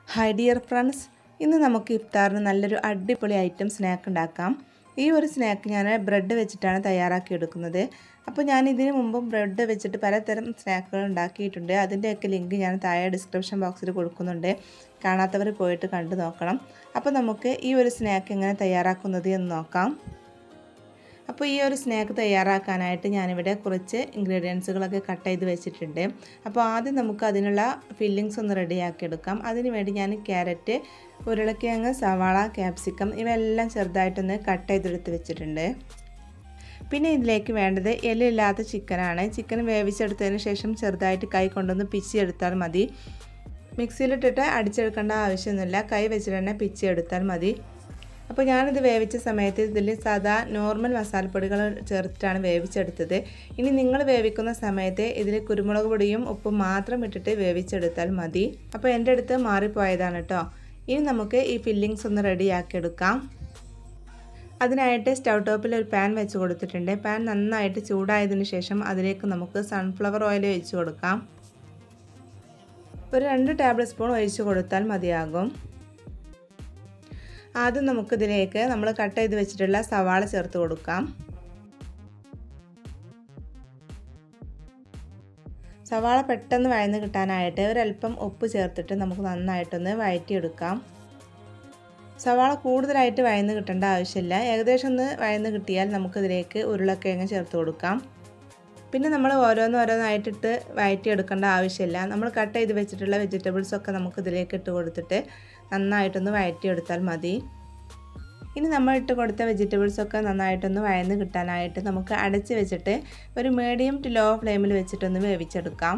hi dear friends ഇന്ന് നമുക്ക് ഇഫ്താറിന് നല്ലൊരു അടിപൊളി ഐറ്റം സ്നാക്ക് ഉണ്ടാക്കാം ഈ ഒരു സ്നാക്ക് ഞാൻ ബ്രെഡ് വെച്ചിട്ടാണ് തയ്യാറാക്കി എടുക്കുന്നത് അപ്പോൾ ഞാൻ ഇതിന് മുമ്പും ബ്രെഡ് വെച്ചിട്ട് പലതരം സ്നാക്കുകൾ ഉണ്ടാക്കിയിട്ടുണ്ട് അതിൻ്റെയൊക്കെ ലിങ്ക് ഞാൻ താഴെ ഡിസ്ക്രിപ്ഷൻ ബോക്സിൽ കൊടുക്കുന്നുണ്ട് കാണാത്തവർ പോയിട്ട് കണ്ടു നോക്കണം അപ്പോൾ നമുക്ക് ഈ ഒരു സ്നാക്ക് എങ്ങനെ തയ്യാറാക്കുന്നത് എന്ന് നോക്കാം അപ്പോൾ ഈ ഒരു സ്നാക്ക് തയ്യാറാക്കാനായിട്ട് ഞാനിവിടെ കുറച്ച് ഇൻഗ്രീഡിയൻസുകളൊക്കെ കട്ട് ചെയ്ത് വെച്ചിട്ടുണ്ട് അപ്പോൾ ആദ്യം നമുക്ക് അതിനുള്ള ഫില്ലിങ്സ് ഒന്ന് റെഡിയാക്കി എടുക്കാം അതിന് വേണ്ടി ഞാൻ ക്യാരറ്റ് ഉരുളക്കിഴങ്ങ് സവാള ക്യാപ്സിക്കം ഇവയെല്ലാം ചെറുതായിട്ടൊന്ന് കട്ട് ചെയ്തെടുത്ത് വെച്ചിട്ടുണ്ട് പിന്നെ ഇതിലേക്ക് വേണ്ടത് എല്ലില്ലാത്ത ചിക്കനാണ് ചിക്കൻ വേവിച്ചെടുത്തതിന് ശേഷം ചെറുതായിട്ട് കൈ കൊണ്ടൊന്ന് പിച്ചിയെടുത്താൽ മതി മിക്സിയിലിട്ടിട്ട് അടിച്ചെടുക്കേണ്ട ആവശ്യമൊന്നുമില്ല കൈ വെച്ചിട്ട് തന്നെ പിച്ചിയെടുത്താൽ മതി അപ്പോൾ ഞാനിത് വേവിച്ച സമയത്ത് ഇതിൽ സാധാ നോർമൽ മസാലപ്പൊടികൾ ചേർത്തിട്ടാണ് വേവിച്ചെടുത്തത് ഇനി നിങ്ങൾ വേവിക്കുന്ന സമയത്ത് ഇതിൽ കുരുമുളക് പൊടിയും ഉപ്പും മാത്രം ഇട്ടിട്ട് വേവിച്ചെടുത്താൽ മതി അപ്പോൾ എൻ്റെ അടുത്ത് മാറിപ്പോയതാണ് കേട്ടോ ഇനി നമുക്ക് ഈ ഫില്ലിങ്സ് ഒന്ന് റെഡിയാക്കി എടുക്കാം അതിനായിട്ട് സ്റ്റൗ ടോപ്പിൽ ഒരു പാൻ വെച്ച് കൊടുത്തിട്ടുണ്ട് പാൻ നന്നായിട്ട് ചൂടായതിന് ശേഷം അതിലേക്ക് നമുക്ക് സൺഫ്ലവർ ഓയിൽ ഒഴിച്ച് കൊടുക്കാം ഒരു രണ്ട് ടേബിൾ സ്പൂൺ ഒഴിച്ച് കൊടുത്താൽ മതിയാകും ആദ്യം നമുക്കിതിലേക്ക് നമ്മൾ കട്ട് ചെയ്ത് വെച്ചിട്ടുള്ള സവാള ചേർത്ത് കൊടുക്കാം സവാള പെട്ടെന്ന് വഴന്ന് കിട്ടാനായിട്ട് ഒരല്പം ഉപ്പ് ചേർത്തിട്ട് നമുക്ക് നന്നായിട്ടൊന്ന് വഴറ്റിയെടുക്കാം സവാള കൂടുതലായിട്ട് വഴന്ന് കിട്ടേണ്ട ആവശ്യമില്ല ഏകദേശം ഒന്ന് വഴന്ന് കിട്ടിയാൽ നമുക്കിതിലേക്ക് ഉരുളക്കിഴങ്ങ് ചേർത്ത് കൊടുക്കാം പിന്നെ നമ്മൾ ഓരോന്ന് ഓരോന്നായിട്ടിട്ട് വഴറ്റിയെടുക്കേണ്ട ആവശ്യമില്ല നമ്മൾ കട്ട് ചെയ്ത് വെച്ചിട്ടുള്ള വെജിറ്റബിൾസൊക്കെ നമുക്ക് ഇതിലേക്ക് ഇട്ട് കൊടുത്തിട്ട് നന്നായിട്ടൊന്ന് വഴറ്റിയെടുത്താൽ മതി ഇനി നമ്മൾ ഇട്ട് കൊടുത്ത വെജിറ്റബിൾസൊക്കെ നന്നായിട്ടൊന്ന് വഴന്ന് കിട്ടാനായിട്ട് നമുക്ക് അടച്ച് വെച്ചിട്ട് ഒരു മീഡിയം ടു ലോ ഫ്ലെയിമിൽ വെച്ചിട്ടൊന്ന് വേവിച്ചെടുക്കാം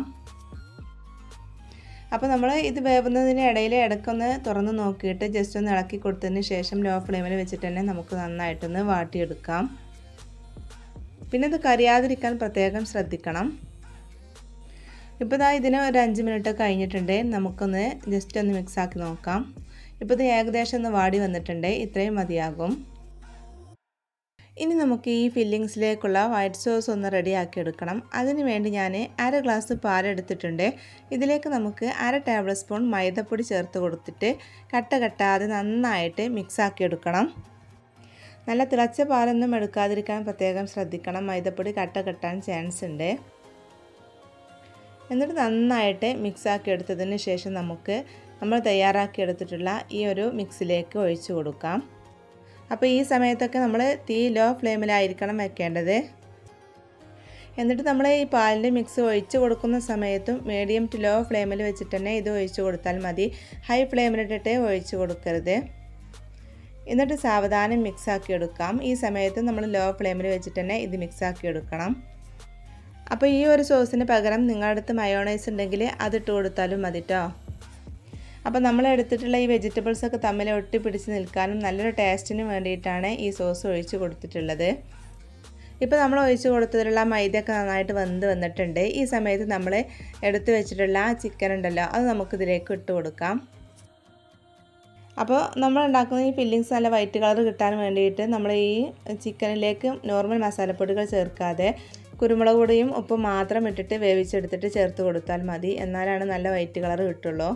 അപ്പോൾ നമ്മൾ ഇത് വേവുന്നതിന് ഇടയിൽ ഇടയ്ക്കൊന്ന് തുറന്ന് നോക്കിയിട്ട് ജസ്റ്റ് ഒന്ന് ഇളക്കി കൊടുത്തതിന് ശേഷം ലോ ഫ്ലെയിമിൽ വെച്ചിട്ട് തന്നെ നമുക്ക് നന്നായിട്ടൊന്ന് വാട്ടിയെടുക്കാം പിന്നെ ഇത് കരിയാതിരിക്കാൻ പ്രത്യേകം ശ്രദ്ധിക്കണം ഇപ്പോൾ ഇതാ ഇതിന് ഒരു അഞ്ച് മിനിറ്റ് കഴിഞ്ഞിട്ടുണ്ട് നമുക്കൊന്ന് ജസ്റ്റ് ഒന്ന് മിക്സാക്കി നോക്കാം ഇപ്പോൾ ഇത് ഏകദേശം ഒന്ന് വാടി വന്നിട്ടുണ്ട് ഇത്രയും മതിയാകും ഇനി നമുക്ക് ഈ ഫില്ലിങ്സിലേക്കുള്ള വൈറ്റ് സോസ് ഒന്ന് റെഡിയാക്കി എടുക്കണം അതിന് വേണ്ടി ഞാൻ അര ഗ്ലാസ് പാലെടുത്തിട്ടുണ്ട് ഇതിലേക്ക് നമുക്ക് അര ടേബിൾ സ്പൂൺ മൈദപ്പൊടി ചേർത്ത് കൊടുത്തിട്ട് കട്ട കട്ടാതെ നന്നായിട്ട് മിക്സാക്കി എടുക്കണം നല്ല തിളച്ച പാലൊന്നും എടുക്കാതിരിക്കാൻ പ്രത്യേകം ശ്രദ്ധിക്കണം മൈദപ്പൊടി കട്ട കെട്ടാൻ ചാൻസ് ഉണ്ട് എന്നിട്ട് നന്നായിട്ട് മിക്സാക്കി എടുത്തതിന് ശേഷം നമുക്ക് നമ്മൾ തയ്യാറാക്കി എടുത്തിട്ടുള്ള ഈ ഒരു മിക്സിലേക്ക് ഒഴിച്ചു കൊടുക്കാം അപ്പോൾ ഈ സമയത്തൊക്കെ നമ്മൾ തീ ലോ ഫ്ലെയിമിലായിരിക്കണം വെക്കേണ്ടത് എന്നിട്ട് നമ്മൾ ഈ പാലിൻ്റെ മിക്സ് ഒഴിച്ച് കൊടുക്കുന്ന സമയത്തും മീഡിയം ടു ലോ ഫ്ലെയിമിൽ വെച്ചിട്ട് തന്നെ ഇത് ഒഴിച്ച് കൊടുത്താൽ മതി ഹൈ ഫ്ലെയിമിലിട്ടിട്ട് ഒഴിച്ച് കൊടുക്കരുത് എന്നിട്ട് സാവധാനം മിക്സാക്കി എടുക്കാം ഈ സമയത്ത് നമ്മൾ ലോ ഫ്ലെയിമിൽ വെച്ചിട്ട് തന്നെ ഇത് മിക്സാക്കി എടുക്കണം അപ്പോൾ ഈ ഒരു സോസിന് പകരം നിങ്ങളുടെ അടുത്ത് മയോണൈസ് ഉണ്ടെങ്കിൽ അതിട്ട് കൊടുത്താലും മതി കേട്ടോ അപ്പോൾ നമ്മൾ എടുത്തിട്ടുള്ള ഈ വെജിറ്റബിൾസ് ഒക്കെ തമ്മിൽ ഒട്ടി പിടിച്ച് നിൽക്കാനും നല്ലൊരു ടേസ്റ്റിന് വേണ്ടിയിട്ടാണ് ഈ സോസ് ഒഴിച്ച് കൊടുത്തിട്ടുള്ളത് ഇപ്പോൾ നമ്മൾ ഒഴിച്ച് കൊടുത്തിട്ടുള്ള മൈദയൊക്കെ നന്നായിട്ട് വെന്ത് വന്നിട്ടുണ്ട് ഈ സമയത്ത് നമ്മൾ എടുത്തു വെച്ചിട്ടുള്ള ആ ചിക്കൻ ഉണ്ടല്ലോ അത് നമുക്കിതിലേക്ക് ഇട്ട് കൊടുക്കാം അപ്പോൾ നമ്മൾ ഉണ്ടാക്കുന്ന ഈ ഫില്ലിങ്സ് നല്ല വൈറ്റ് കളർ കിട്ടാൻ വേണ്ടിയിട്ട് നമ്മൾ ഈ ചിക്കനിലേക്ക് നോർമൽ മസാലപ്പൊടികൾ ചേർക്കാതെ കുരുമുളക് പൊടിയും ഉപ്പും മാത്രം ഇട്ടിട്ട് വേവിച്ചെടുത്തിട്ട് ചേർത്ത് കൊടുത്താൽ മതി എന്നാലാണ് നല്ല വൈറ്റ് കളർ കിട്ടുള്ളൂ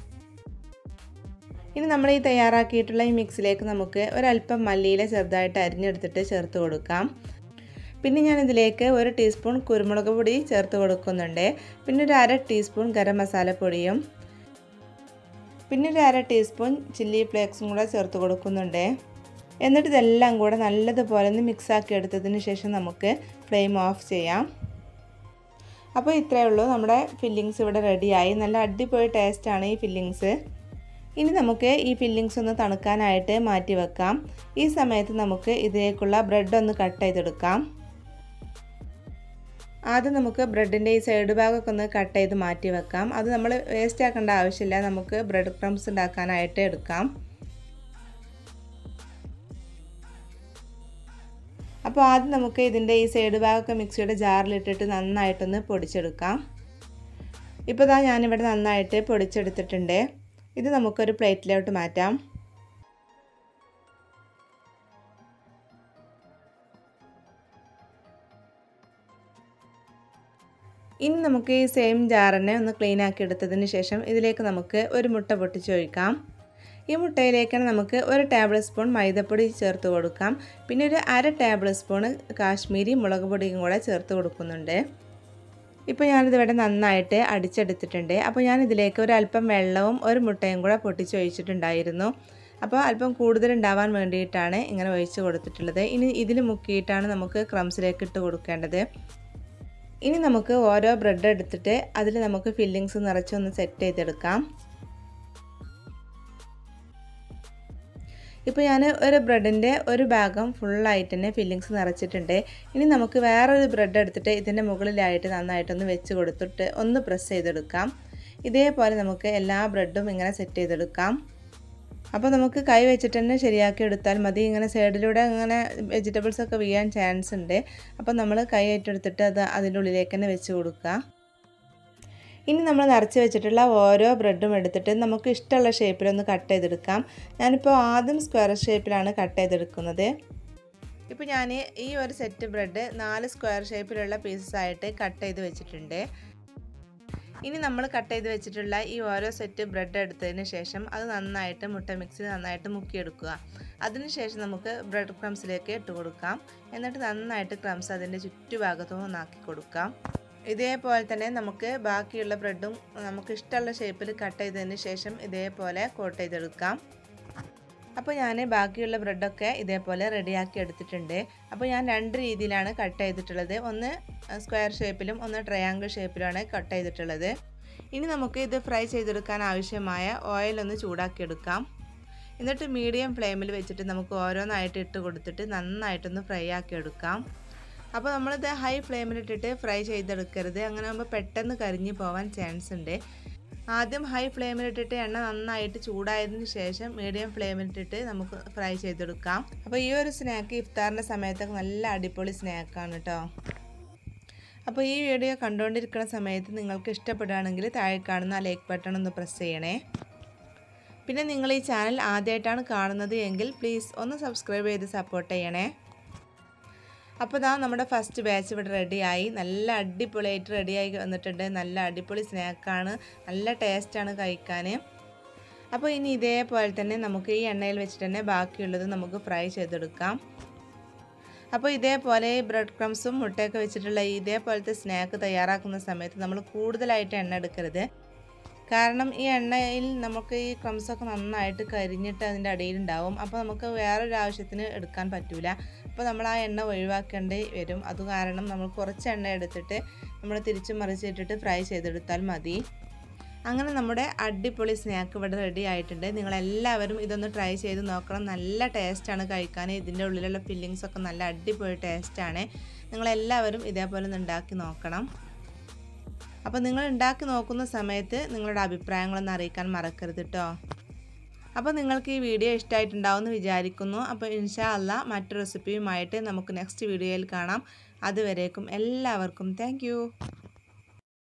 ഇനി നമ്മൾ ഈ തയ്യാറാക്കിയിട്ടുള്ള ഈ മിക്സിലേക്ക് നമുക്ക് ഒരല്പം മല്ലിയില ചെറുതായിട്ട് അരിഞ്ഞെടുത്തിട്ട് ചേർത്ത് കൊടുക്കാം പിന്നെ ഞാൻ ഇതിലേക്ക് ഒരു ടീസ്പൂൺ കുരുമുളക് പൊടി ചേർത്ത് കൊടുക്കുന്നുണ്ട് പിന്നെ ഒരു അര ടീസ്പൂൺ ഗരം മസാലപ്പൊടിയും പിന്നെ ഒരു അര ടീസ്പൂൺ ചില്ലി ഫ്ലേക്സും കൂടെ ചേർത്ത് കൊടുക്കുന്നുണ്ട് എന്നിട്ട് ഇതെല്ലാം കൂടെ നല്ലതുപോലെ ഒന്ന് മിക്സാക്കി എടുത്തതിന് ശേഷം നമുക്ക് ഫ്ലെയിം ഓഫ് ചെയ്യാം അപ്പോൾ ഇത്രയേ ഉള്ളൂ നമ്മുടെ ഫില്ലിങ്സ് ഇവിടെ റെഡിയായി നല്ല അടിപൊളി ടേസ്റ്റാണ് ഈ ഫില്ലിങ്സ് ഇനി നമുക്ക് ഈ ഫില്ലിങ്സ് ഒന്ന് തണുക്കാനായിട്ട് മാറ്റി വെക്കാം ഈ സമയത്ത് നമുക്ക് ഇതിലേക്കുള്ള ബ്രെഡ് ഒന്ന് കട്ട് ചെയ്തെടുക്കാം ആദ്യം നമുക്ക് ബ്രെഡിൻ്റെ ഈ സൈഡ് ഭാഗമൊക്കെ ഒന്ന് കട്ട് ചെയ്ത് മാറ്റി വെക്കാം അത് നമ്മൾ വേസ്റ്റ് ആക്കേണ്ട ആവശ്യമില്ല നമുക്ക് ബ്രെഡ് ക്രംസ് ഉണ്ടാക്കാനായിട്ട് എടുക്കാം അപ്പോൾ ആദ്യം നമുക്ക് ഇതിൻ്റെ ഈ സൈഡ് ഭാഗമൊക്കെ മിക്സിയുടെ ജാറിലിട്ടിട്ട് നന്നായിട്ടൊന്ന് പൊടിച്ചെടുക്കാം ഇപ്പോൾ ഇതാ ഞാനിവിടെ നന്നായിട്ട് പൊടിച്ചെടുത്തിട്ടുണ്ട് ഇത് നമുക്കൊരു പ്ലേറ്റിലോട്ട് മാറ്റാം ഇനി നമുക്ക് ഈ സെയിം ജാറിനെ ഒന്ന് ക്ലീൻ ആക്കി എടുത്തതിന് ശേഷം ഇതിലേക്ക് നമുക്ക് ഒരു മുട്ട പൊട്ടിച്ച് ഒഴിക്കാം ഈ മുട്ടയിലേക്കാണ് നമുക്ക് ഒരു ടേബിൾ സ്പൂൺ മൈദപ്പൊടി ചേർത്ത് കൊടുക്കാം പിന്നെ ഒരു അര ടേബിൾ സ്പൂൺ കാശ്മീരി മുളക് പൊടിയും കൂടെ ചേർത്ത് കൊടുക്കുന്നുണ്ട് ഇപ്പോൾ ഞാനിതിവിടെ നന്നായിട്ട് അടിച്ചെടുത്തിട്ടുണ്ട് അപ്പോൾ ഞാൻ ഇതിലേക്ക് ഒരു അല്പം വെള്ളവും ഒരു മുട്ടയും കൂടെ പൊട്ടിച്ച് ഒഴിച്ചിട്ടുണ്ടായിരുന്നു അപ്പോൾ അല്പം കൂടുതൽ ഉണ്ടാവാൻ വേണ്ടിയിട്ടാണ് ഇങ്ങനെ ഒഴിച്ച് കൊടുത്തിട്ടുള്ളത് ഇനി ഇതിൽ മുക്കിയിട്ടാണ് നമുക്ക് ക്രംസിലേക്ക് ഇട്ട് കൊടുക്കേണ്ടത് ഇനി നമുക്ക് ഓരോ ബ്രെഡ് എടുത്തിട്ട് അതിൽ നമുക്ക് ഫില്ലിങ്സ് നിറച്ചൊന്ന് സെറ്റ് ചെയ്തെടുക്കാം ഇപ്പോൾ ഞാൻ ഒരു ബ്രെഡിൻ്റെ ഒരു ഭാഗം ഫുള്ളായിട്ട് തന്നെ ഫില്ലിങ്സ് നിറച്ചിട്ടുണ്ട് ഇനി നമുക്ക് വേറൊരു ബ്രെഡ് എടുത്തിട്ട് ഇതിൻ്റെ മുകളിലായിട്ട് നന്നായിട്ടൊന്ന് വെച്ച് കൊടുത്തിട്ട് ഒന്ന് പ്രസ് ചെയ്തെടുക്കാം ഇതേപോലെ നമുക്ക് എല്ലാ ബ്രെഡും ഇങ്ങനെ സെറ്റ് ചെയ്തെടുക്കാം അപ്പോൾ നമുക്ക് കൈ വെച്ചിട്ട് തന്നെ ശരിയാക്കി എടുത്താൽ മതി ഇങ്ങനെ സൈഡിലൂടെ ഇങ്ങനെ വെജിറ്റബിൾസ് ഒക്കെ വീഴാൻ ചാൻസ് ഉണ്ട് അപ്പോൾ നമ്മൾ കൈ ഏറ്റെടുത്തിട്ട് അത് അതിൻ്റെ ഉള്ളിലേക്ക് തന്നെ വെച്ച് കൊടുക്കുക ഇനി നമ്മൾ നിറച്ച് വെച്ചിട്ടുള്ള ഓരോ ബ്രെഡും എടുത്തിട്ട് നമുക്ക് ഇഷ്ടമുള്ള ഷേപ്പിലൊന്ന് കട്ട് ചെയ്തെടുക്കാം ഞാനിപ്പോൾ ആദ്യം സ്ക്വയർ ഷേപ്പിലാണ് കട്ട് ചെയ്തെടുക്കുന്നത് ഇപ്പോൾ ഞാൻ ഈ ഒരു സെറ്റ് ബ്രെഡ് നാല് സ്ക്വയർ ഷേപ്പിലുള്ള പീസസ് ആയിട്ട് കട്ട് ചെയ്ത് വെച്ചിട്ടുണ്ട് ഇനി നമ്മൾ കട്ട് ചെയ്ത് വെച്ചിട്ടുള്ള ഈ ഓരോ സെറ്റ് ബ്രെഡ് എടുത്തതിന് ശേഷം അത് നന്നായിട്ട് മുട്ട മിക്സിൽ നന്നായിട്ട് മുക്കിയെടുക്കുക അതിനുശേഷം നമുക്ക് ബ്രെഡ് ക്രംസിലേക്ക് ഇട്ട് കൊടുക്കാം എന്നിട്ട് നന്നായിട്ട് ക്രംസ് അതിൻ്റെ ചുറ്റുഭാഗത്തും ഒന്നാക്കി കൊടുക്കാം ഇതേപോലെ തന്നെ നമുക്ക് ബാക്കിയുള്ള ബ്രെഡും നമുക്ക് ഇഷ്ടമുള്ള ഷേപ്പിൽ കട്ട് ചെയ്തതിന് ശേഷം ഇതേപോലെ കോട്ട് ചെയ്തെടുക്കാം അപ്പോൾ ഞാൻ ബാക്കിയുള്ള ബ്രെഡൊക്കെ ഇതേപോലെ റെഡിയാക്കി എടുത്തിട്ടുണ്ട് അപ്പോൾ ഞാൻ രണ്ട് രീതിയിലാണ് കട്ട് ചെയ്തിട്ടുള്ളത് ഒന്ന് സ്ക്വയർ ഷേപ്പിലും ഒന്ന് ട്രയാങ്കിൾ ഷേപ്പിലുമാണ് കട്ട് ചെയ്തിട്ടുള്ളത് ഇനി നമുക്ക് ഇത് ഫ്രൈ ചെയ്തെടുക്കാൻ ആവശ്യമായ ഓയിൽ ഒന്ന് ചൂടാക്കിയെടുക്കാം എന്നിട്ട് മീഡിയം ഫ്ലെയിമിൽ വെച്ചിട്ട് നമുക്ക് ഓരോന്നായിട്ട് ഇട്ട് കൊടുത്തിട്ട് നന്നായിട്ടൊന്ന് ഫ്രൈ ആക്കി എടുക്കാം അപ്പോൾ നമ്മളിത് ഹൈ ഫ്ലെയിമിലിട്ടിട്ട് ഫ്രൈ ചെയ്തെടുക്കരുത് അങ്ങനെ ആകുമ്പോൾ പെട്ടെന്ന് കരിഞ്ഞു പോകാൻ ചാൻസ് ഉണ്ട് ആദ്യം ഹൈ ഫ്ലെയിമിലിട്ടിട്ട് എണ്ണ നന്നായിട്ട് ചൂടായതിന് ശേഷം മീഡിയം ഫ്ലെയിമിലിട്ടിട്ട് നമുക്ക് ഫ്രൈ ചെയ്തെടുക്കാം അപ്പോൾ ഈ ഒരു സ്നാക്ക് ഇഫ്താറിൻ്റെ സമയത്തൊക്കെ നല്ല അടിപൊളി സ്നാക്കാണ് കേട്ടോ അപ്പോൾ ഈ വീഡിയോ കണ്ടുകൊണ്ടിരിക്കുന്ന സമയത്ത് നിങ്ങൾക്ക് ഇഷ്ടപ്പെടുകയാണെങ്കിൽ താഴെ കാണുന്ന ലൈക്ക് ബട്ടൺ ഒന്ന് പ്രസ് ചെയ്യണേ പിന്നെ നിങ്ങൾ ഈ ചാനൽ ആദ്യമായിട്ടാണ് കാണുന്നത് എങ്കിൽ പ്ലീസ് ഒന്ന് സബ്സ്ക്രൈബ് ചെയ്ത് സപ്പോർട്ട് ചെയ്യണേ അപ്പോൾ ഇതാ നമ്മുടെ ഫസ്റ്റ് ബാച്ച് ഇവിടെ റെഡിയായി നല്ല അടിപൊളിയായിട്ട് റെഡിയായി വന്നിട്ടുണ്ട് നല്ല അടിപൊളി സ്നാക്കാണ് നല്ല ടേസ്റ്റാണ് കഴിക്കാൻ അപ്പോൾ ഇനി ഇതേപോലെ തന്നെ നമുക്ക് ഈ എണ്ണയിൽ വെച്ചിട്ട് തന്നെ ബാക്കിയുള്ളത് നമുക്ക് ഫ്രൈ ചെയ്തെടുക്കാം അപ്പോൾ ഇതേപോലെ ബ്രെഡ് ക്രംസും മുട്ടയൊക്കെ വെച്ചിട്ടുള്ള ഇതേപോലത്തെ സ്നാക്ക് തയ്യാറാക്കുന്ന സമയത്ത് നമ്മൾ കൂടുതലായിട്ട് എണ്ണ എടുക്കരുത് കാരണം ഈ എണ്ണയിൽ നമുക്ക് ഈ ക്രംസൊക്കെ നന്നായിട്ട് കരിഞ്ഞിട്ട് അതിൻ്റെ അടിയിലുണ്ടാവും അപ്പോൾ നമുക്ക് വേറൊരു ആവശ്യത്തിന് എടുക്കാൻ പറ്റില്ല അപ്പോൾ നമ്മൾ ആ എണ്ണ ഒഴിവാക്കേണ്ടി വരും അത് കാരണം നമ്മൾ കുറച്ച് എണ്ണ എടുത്തിട്ട് നമ്മൾ തിരിച്ചും മറിച്ചിട്ടിട്ട് ഫ്രൈ ചെയ്തെടുത്താൽ മതി അങ്ങനെ നമ്മുടെ അടിപൊളി സ്നാക്ക് ഇവിടെ റെഡി ആയിട്ടുണ്ട് നിങ്ങളെല്ലാവരും ഇതൊന്ന് ട്രൈ ചെയ്ത് നോക്കണം നല്ല ടേസ്റ്റാണ് കഴിക്കാൻ ഇതിൻ്റെ ഉള്ളിലുള്ള ഫില്ലിങ്സ് ഒക്കെ നല്ല അടിപൊളി ടേസ്റ്റാണ് നിങ്ങളെല്ലാവരും ഇതേപോലെ ഒന്ന് ഉണ്ടാക്കി നോക്കണം അപ്പോൾ നിങ്ങൾ ഉണ്ടാക്കി നോക്കുന്ന സമയത്ത് നിങ്ങളുടെ അഭിപ്രായങ്ങളൊന്ന് അറിയിക്കാൻ മറക്കരുത് കേട്ടോ അപ്പോൾ നിങ്ങൾക്ക് ഈ വീഡിയോ ഇഷ്ടമായിട്ടുണ്ടാവുമെന്ന് വിചാരിക്കുന്നു അപ്പോൾ ഇൻഷാ അല്ല മറ്റു റെസിപ്പിയുമായിട്ട് നമുക്ക് നെക്സ്റ്റ് വീഡിയോയിൽ കാണാം അതുവരേക്കും എല്ലാവർക്കും താങ്ക്